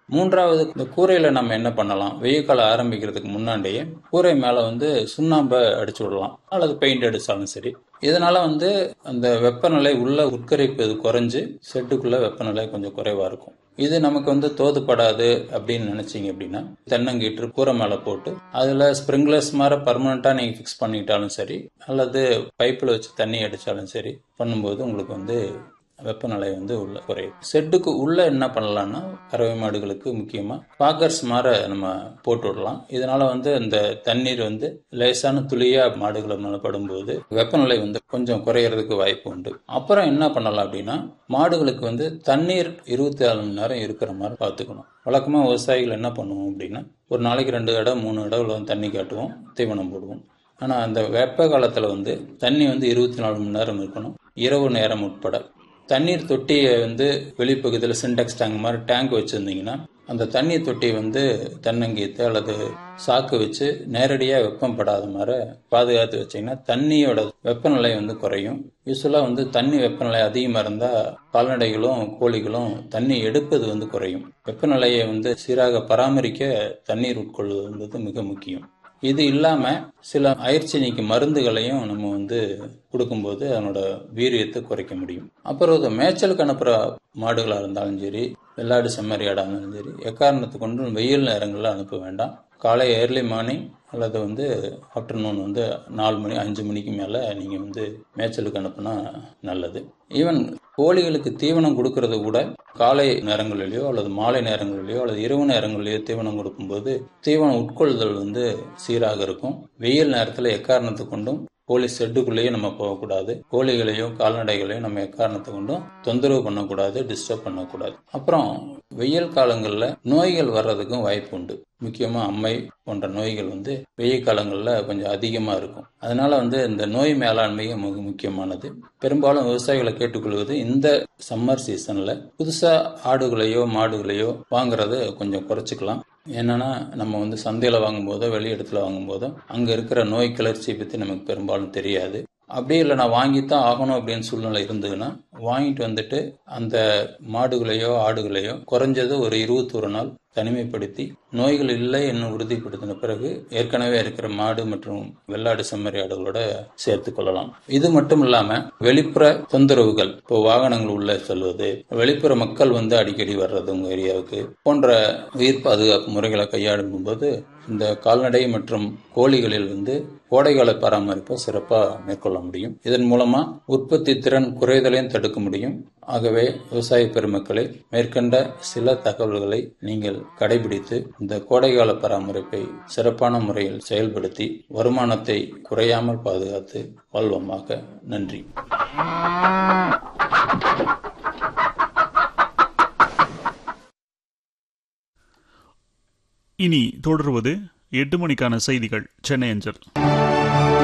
மூன்றாவது இந்த கூரையில நம்ம என்ன பண்ணலாம் வெயில் காலம் ஆரம்பிக்கிறதுக்கு முன்னாடியே கூரை மேல வந்து சுண்ணாம்பை அடிச்சு விடலாம் அல்லது பெயிண்ட் அடிச்சாலும் சரி இதனால வந்து அந்த வெப்பநிலை உள்ள உட்கரிப்பது குறைஞ்சு செட்டுக்குள்ள வெப்பநிலை கொஞ்சம் குறைவா இருக்கும் இது நமக்கு வந்து தோதுப்படாது அப்படின்னு நினைச்சீங்க அப்படின்னா தென்னங்கீற்று கூரை மேல போட்டு அதுல ஸ்ப்ரிங்க்லர்ஸ் மாதிரி பர்மனண்டா நீங்க ஃபிக்ஸ் பண்ணிட்டாலும் சரி அல்லது பைப்பில் வச்சு தண்ணி அடிச்சாலும் சரி பண்ணும்போது உங்களுக்கு வந்து வெப்பநிலை வந்து உள்ள குறையும் செட்டுக்கு உள்ள என்ன பண்ணலாம்னா கறவை மாடுகளுக்கு முக்கியமா பாக்கர்ஸ் மாற நம்ம போட்டு விடலாம் இதனால வந்து அந்த தண்ணீர் வந்து லேசான துளியா மாடுகள் மேல படும்போது வெப்பநிலை வந்து கொஞ்சம் குறையறதுக்கு வாய்ப்பு உண்டு அப்புறம் என்ன பண்ணலாம் அப்படின்னா மாடுகளுக்கு வந்து தண்ணீர் இருபத்தி நாலு மணி நேரம் இருக்கிற மாதிரி பார்த்துக்கணும் வழக்கமாக விவசாயிகள் என்ன பண்ணுவோம் அப்படின்னா ஒரு நாளைக்கு ரெண்டு இடம் மூணு இடம் தண்ணி காட்டுவோம் தீவனம் போடுவோம் ஆனால் அந்த வெப்ப காலத்தில் வந்து தண்ணி வந்து இருபத்தி நாலு மணி நேரம் இருக்கணும் இரவு நேரம் உட்பட தண்ணீர் தொட்டியை வந்து வெளிப்பகுதியில் சின்டெக்ஸ் டேங்க் மாதிரி டேங்க் வச்சுருந்தீங்கன்னா அந்த தண்ணி தொட்டி வந்து தென்னங்கீத்து அல்லது சாக்கு வச்சு நேரடியாக வெப்பம் படாத மாதிரி பாதுகாத்து வச்சிங்கன்னா தண்ணியோட வெப்பநிலை வந்து குறையும் யூஸ்வலாக வந்து தண்ணி வெப்பநிலை அதிகமாக இருந்தால் கால்நடைகளும் கோழிகளும் தண்ணி எடுப்பது வந்து குறையும் வெப்பநிலையை வந்து சீராக பராமரிக்க தண்ணீர் உட்கொள்வது என்பது மிக முக்கியம் இது இல்லாம சில அயற்சி நீக்கி மருந்துகளையும் நம்ம வந்து கொடுக்கும்போது அதனோட வீரியத்தை குறைக்க முடியும் அப்புறம் இது மேய்ச்சலுக்கு அனுப்புற மாடுகளா இருந்தாலும் சரி வெள்ளாடு செம்மறியாடா இருந்தாலும் சரி எக்காரணத்தை கொண்டு வெயில் நேரங்களில் அனுப்ப வேண்டாம் காலை ஏர்லி மார்னிங் அல்லது வந்து ஆஃப்டர்நூன் வந்து நாலு மணி அஞ்சு மணிக்கு மேலே நீங்கள் வந்து மேய்ச்சலுக்கு அனுப்புனா நல்லது ஈவன் கோழிகளுக்கு தீவனம் கொடுக்கறது கூட காலை நேரங்களிலேயோ அல்லது மாலை நேரங்களிலேயோ அல்லது இரவு நேரங்களிலேயோ தீவனம் கொடுக்கும்போது தீவனம் உட்கொள்ளுதல் வந்து சீராக இருக்கும் வெயில் நேரத்தில் எக்காரணத்தை கொண்டும் கோழி ஷெட்டுக்குள்ளேயே நம்ம போகக்கூடாது கோழிகளையும் கால்நடைகளையும் நம்ம எக்காரணத்தை கொண்டும் தொந்தரவு பண்ணக்கூடாது டிஸ்டர்ப் பண்ணக்கூடாது அப்புறம் வெயில் காலங்களில் நோய்கள் வர்றதுக்கும் வாய்ப்பு உண்டு முக்கியமாக அம்மை போன்ற நோய்கள் வந்து வெயில் காலங்களில் கொஞ்சம் அதிகமாக இருக்கும் அதனால வந்து இந்த நோய் மேலாண்மையும் மிக முக்கியமானது பெரும்பாலும் விவசாயிகளை கேட்டுக்கொள்வது இந்த சம்மர் சீசனில் புதுசாக ஆடுகளையோ மாடுகளையோ வாங்குறத கொஞ்சம் குறைச்சிக்கலாம் என்னன்னா நம்ம வந்து சந்தையில் வாங்கும்போதோ வெளி இடத்துல வாங்கும்போதோ அங்கே இருக்கிற நோய் கிளர்ச்சியை பற்றி நமக்கு பெரும்பாலும் தெரியாது அப்படியே இல்லை நான் வாங்கித்தான் ஆகணும் அப்படின்னு சூழ்நிலை இருந்ததுன்னா வாங்கிட்டு வந்துட்டு அந்த மாடுகளையோ ஆடுகளையோ குறைஞ்சது ஒரு இருபத்தொரு நாள் தனிமைப்படுத்தி நோய்கள் இல்லை என்று உறுதிப்படுத்தின பிறகு ஏற்கனவே இருக்கிற மாடு மற்றும் வெள்ளாடு செம்மறி ஆடுகளோட சேர்த்து கொள்ளலாம் இது மட்டும் இல்லாம வெளிப்புற தொந்தரவுகள் இப்போ வாகனங்கள் உள்ள செல்வது வெளிப்புற மக்கள் வந்து அடிக்கடி வர்றது உங்க ஏரியாவுக்கு போன்ற உயிர் பாதுகாப்பு முறைகளை கையாளும் போது இந்த கால்நடை மற்றும் கோழிகளில் வந்து கோடைகால பராமரிப்பை சிறப்பாக மேற்கொள்ள முடியும் இதன் மூலமா உற்பத்தி திறன் குறைதலையும் தடுக்க முடியும் ஆகவே விவசாய பெருமக்களை மேற்கண்ட சில தகவல்களை நீங்கள் கடைபிடித்து இந்த கோடைகால பராமரிப்பை சிறப்பான முறையில் செயல்படுத்தி வருமானத்தை குறையாமல் பாதுகாத்து வாழ்வோமாக நன்றி இனி தொடர்வது எட்டு மணிக்கான செய்திகள் சென்னை அஞ்சல்